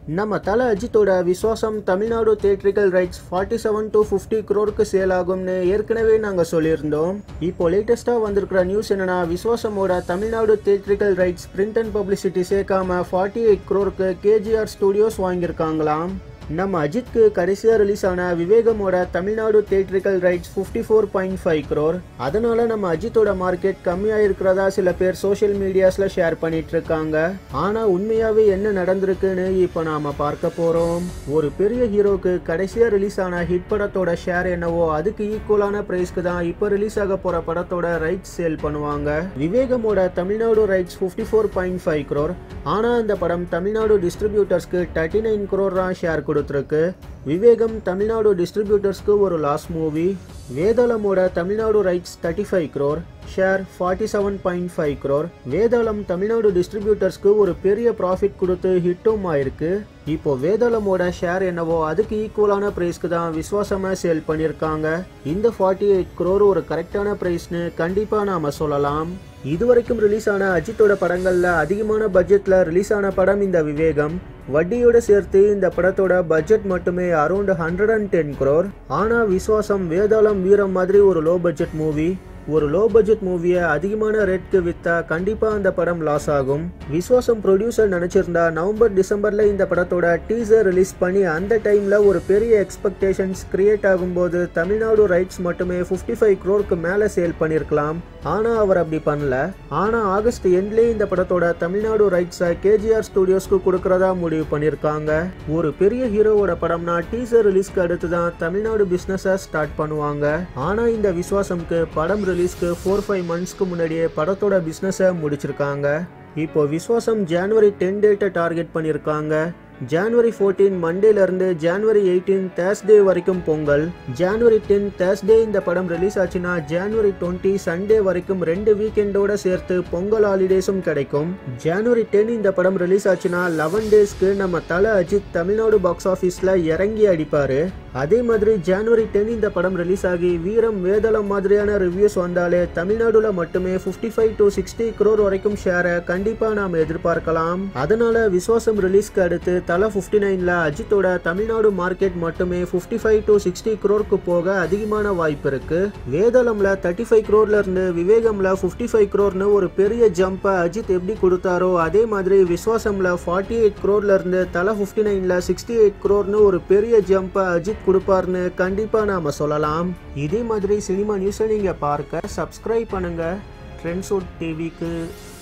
நம்ம தல அஜித்தோட Viswasam Tamil Nadu theatrical rights forty seven to fifty க்ரோருக்கு சேல் ஆகும்னு ஏற்கனவே நாங்கள் சொல்லியிருந்தோம் இப்போ லேட்டஸ்ட்டாக வந்திருக்கிற நியூஸ் என்னன்னா விஸ்வாசமோட Tamil Nadu theatrical rights print and publicity சேர்க்காம ஃபார்ட்டி எயிட் க்ரோருக்கு கேஜிஆர் ஸ்டுடியோஸ் வாங்கியிருக்காங்களாம் நம்ம அஜித்க்கு கடைசியாக ரிலீஸ் ஆன விவேகமோட Tamil Nadu theatrical rights fifty four point five crore அதனால நம்ம அஜித்தோட மார்க்கெட் கம்மியாக இருக்கிறதா சில பேர் சோஷியல் மீடியாஸில் ஷேர் பண்ணிட்டு இருக்காங்க ஆனால் உண்மையாகவே என்ன நடந்திருக்குன்னு இப்போ நாம பார்க்க போகிறோம் ஒரு பெரிய ஹீரோக்கு கடைசியாக ரிலீஸ் ஆன ஹிட் படத்தோட ஷேர் என்னவோ அதுக்கு ஈக்குவலான ப்ரைஸ்க்கு தான் இப்போ ரிலீஸ் ஆக போகிற படத்தோட ரைட்ஸ் சேல் பண்ணுவாங்க விவேகமோட Tamil Nadu rights fifty four point five crore ஆனால் அந்த படம் தமிழ்நாடு டிஸ்ட்ரிபியூட்டர்ஸ்க்கு தேர்ட்டி நைன் க்ரோர் தான் ஷேர் கொடுத்துருக்கு விவேகம் தமிழ்நாடு டிஸ்ட்ரிபியூட்டர்ஸ்க்கு ஒரு லாஸ் மூவி வேதாளமோட Tamil Nadu rights thirty five crore share forty seven point five crore Vedalam Tamil Nadu டிஸ்ட்ரிபியூட்டர்ஸ்க்கு ஒரு பெரிய ப்ராஃபிட் கொடுத்து ஹிட்டும் ஆயிருக்கு இப்போ வேதாளமோட ஷேர் என்னவோ அதுக்கு ஈக்குவலான ப்ரைஸ்க்கு தான் விஸ்வாசமாக சேல் பண்ணியிருக்காங்க இந்த ஃபார்ட்டி எயிட் க்ரோர் ஒரு கரெக்டான ப்ரைஸ்னு கண்டிப்பாக நாம் சொல்லலாம் இதுவரைக்கும் ரிலீஸ் ஆன அஜித்தோட படங்கள்ல அதிகமான பட்ஜெட்ல ரிலீஸ் ஆன படம் இந்த விவேகம் வட்டியோட சேர்த்து இந்த படத்தோட பட்ஜெட் மட்டுமே around hundred and ten crore ஆனா விஸ்வாசம் வேதாளம் வீரம் மாதிரி ஒரு லோ பட்ஜெட் மூவி ஒரு லோ பட்ஜெட் மூவியை அதிகமான ரேட்க்கு வித்தா கண்டிப்பா அந்த படம் லாஸ் ஆகும் விஸ்வாசம் ப்ரொடியூசர் நினைச்சிருந்தா நவம்பர் டிசம்பர்ல இந்த படத்தோட டீசர் ரிலீஸ் பண்ணி அந்த டைம்ல ஒரு பெரிய எக்ஸ்பெக்டேஷன்ஸ் கிரியேட் ஆகும்போது தமிழ்நாடு ரைட்ஸ் மட்டுமே ஃபிஃப்டி ஃபைவ் க்ரோருக்கு மேல சேல் பண்ணியிருக்கலாம் ஆனா அவர் அப்படி பண்ணல ஆனா ஆகஸ்ட் எண்ட்லேயே இந்த படத்தோட தமிழ்நாடு ரைட்ஸை கேஜிஆர் ஸ்டுடியோஸ்க்கு கொடுக்கறதா முடிவு பண்ணியிருக்காங்க ஒரு பெரிய ஹீரோவோட படம்னா டீசர் ரிலீஸ்க்கு அடுத்து தான் தமிழ்நாடு பிஸ்னஸை ஸ்டார்ட் பண்ணுவாங்க ஆனா இந்த விஸ்வாசம்க்கு படம் ரிலீஸ்க்கு ஃபோர் ஃபைவ் மந்த்ஸ்க்கு முன்னாடியே படத்தோட பிஸ்னஸை முடிச்சிருக்காங்க இப்போ விஸ்வாசம் ஜான்வரி டென் டேட்டை டார்கெட் பண்ணியிருக்காங்க ஜான்வரி ஃபோர்டீன் மண்டேலேருந்து ஜான்வரி எயிட்டீன் தேர்ஸ்டே வரைக்கும் பொங்கல் ஜான்வரி டென் தேர்ஸ்டே இந்த படம் ரிலீஸ் ஆச்சுன்னா ஜான்வரி டுவெண்ட்டி சண்டே வரைக்கும் ரெண்டு வீக்கெண்டோட சேர்த்து பொங்கல் ஹாலிடேஸும் கிடைக்கும் ஜான்வரி டென் இந்த படம் ரிலீஸ் ஆச்சுன்னா லெவன் டேஸ்க்கு நம்ம தல அஜித் தமிழ்நாடு பாக்ஸ் ஆஃபீஸில் இறங்கி அடிப்பார் அதே மாதிரி ஜான்வரி டென் இந்த படம் ரிலீஸ் ஆகி வீரம் வேதளம் மாதிரியான ரிவ்யூஸ் வந்தாலே தமிழ்நாடுல மட்டுமே fifty five to sixty crore வரைக்கும் ஷேரை கண்டிப்பாக நாம் எதிர்பார்க்கலாம் அதனால விஸ்வாசம் ரிலீஸ்க்கு அடுத்து தலா ஃபிஃப்டி நைனில் அஜித்தோட தமிழ்நாடு மார்க்கெட் மட்டுமே ஃபிஃப்டி ஃபைவ் டு சிக்ஸ்டி க்ரோருக்கு போக அதிகமான வாய்ப்பு இருக்கு வேதாளம்ல தேர்ட்டி ஃபைவ் க்ரோர்ல இருந்து விவேகம்ல ஃபிஃப்டி ஃபைவ் க்ரோர்னு ஒரு பெரிய ஜம்பை அஜித் எப்படி கொடுத்தாரோ அதே மாதிரி விஸ்வாசம்ல ஃபார்ட்டி எயிட் க்ரோர்ல இருந்து தலா ஃபிஃப்டி நைன்ல சிக்ஸ்டி எயிட் க்ரோர்னு ஒரு பெரிய ஜம்பை அஜித் கொடுப்பார்னு கண்டிப்பா நாம சொல்லலாம் இதே மாதிரி சினிமா நியூஸை நீங்க பார்க்க சப்ஸ்கிரைப் பண்ணுங்க ட்ரெண்ட்ஸுட் டிவிக்கு